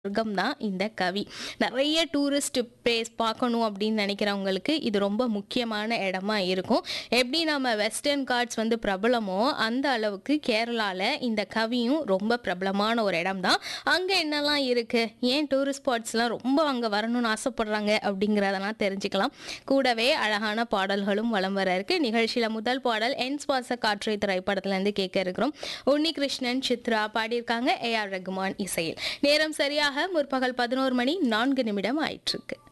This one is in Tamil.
சொர்க்கம் தான் இந்த கவி நிறைய டூரிஸ்ட் பிளேஸ் பார்க்கணும் அப்படின்னு நினைக்கிறவங்களுக்கு இது ரொம்ப முக்கியமான இடமா இருக்கும் எப்படி நம்ம வெஸ்டர்ன் கார்ட்ஸ் வந்து பிரபலமோ அந்த அளவுக்கு கேரளாவில் இந்த கவியும் ரொம்ப பிரபலமான ஒரு இடம் தான் அங்கே என்னெல்லாம் இருக்குது ஏன் டூரிஸ்ட் ஸ்பாட்ஸ்லாம் ரொம்ப அங்கே வரணும்னு ஆசைப்படுறாங்க அப்படிங்கிறதெல்லாம் தெரிஞ்சுக்கலாம் கூடவே அழகான பாடல்களும் வலம் வர இருக்கு நிகழ்ச்சியில் முதல் பாடல் என் சுவாச காற்றை திரைப்படத்துலேருந்து கேட்க இருக்கிறோம் உன்னி கிருஷ்ணன் சித்ரா பாடியிருக்காங்க ஏ ஆர் ரகுமான் இசையில் நேரம் சரியாக முற்பகல் பதினோரு மணி நான்கு நிமிடம் ஆயிட்டிருக்கு